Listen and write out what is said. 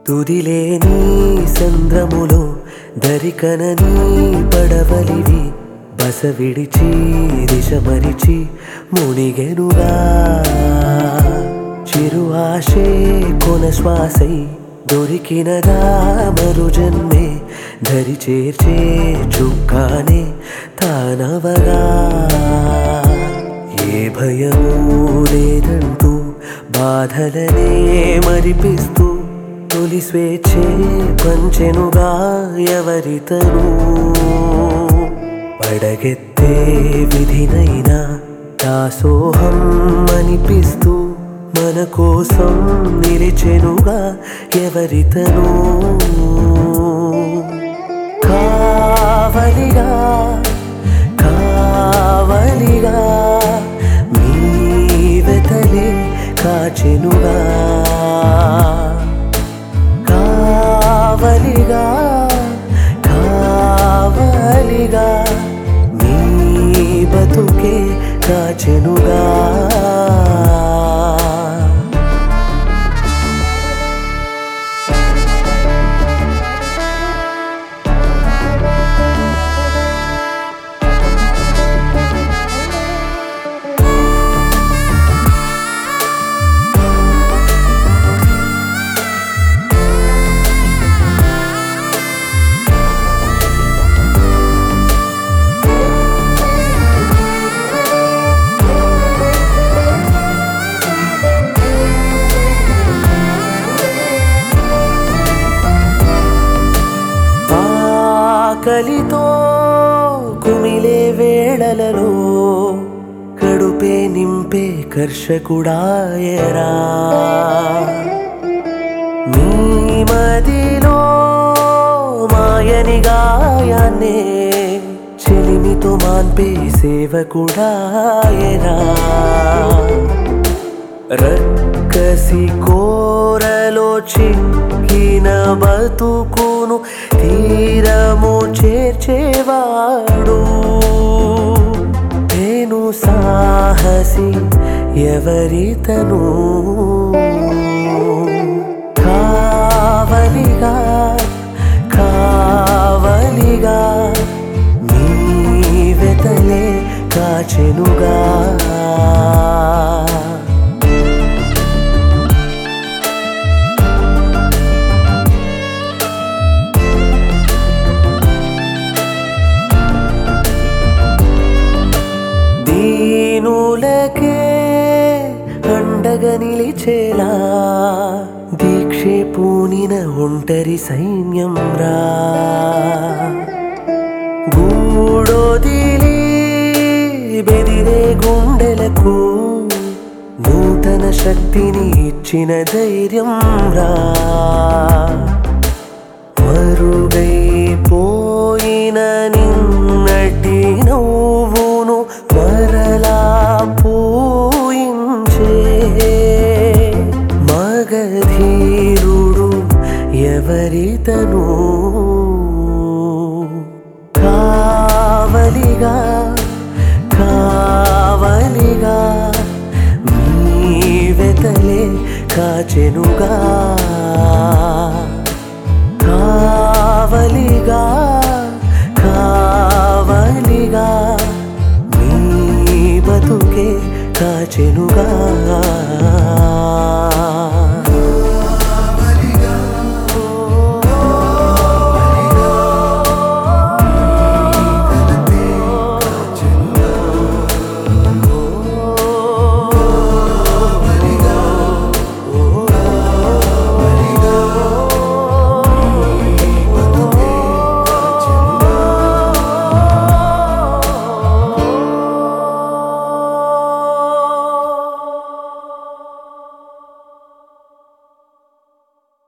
తుదిలేని సంద్రములో దరికనని పడవలివి బస విడిచి దిశ మరిచి మునిగెనుగా చిరు ఆశే కొన శ్వాసై దొరికినదా మరు జన్మే ధరి చేర్చే చుక్కానే తానవగా ఏ భయము లేదంటూ బాధలనే మరిపిస్తూ తొలి స్వేచ్ఛే పంచెనుగా ఎవరితను పడగెత్తే విధినైనా దాసోహం అనిపిస్తూ మన కోసం నిలిచెనుగా ఎవరితను కావలిగా కావలిగా మీ వెతలే కాచెనుగా కావలిగా కావలిగా మీ బతుకే కాచెనుగా ఆకలితో కుమిలే వేళలలో కడుపే నింపే కర్షకుడాయరా మీ మదిలో మాయని గాయాన్నే చెలిమితో మాన్పే సేవకుడాయరా రక్కసి కోరలో చిక్కిన బతుకును తీరము చేర్చేవాడు నేను సాహసి ఎవరితను కావలిగా కావలిగా మీ వెతలే కాచెనుగా దీనులకే అండగా నిలిచేలా దీక్షే పూనిన ఒంటరి సైన్యం రా గూడోదిలి బెదిరే గుండెలకు నూతన శక్తిని ఇచ్చిన ధైర్యం రా మరుగైపోయిన నిన్నటి నవ్వును మరలా పూయించే మగధీరుడు ఎవరితను కావలిగా కావలిగా మీ వెతలే కాచెనుగా కావలిగా కావలిగా మీ బతుకే కాచెనుగా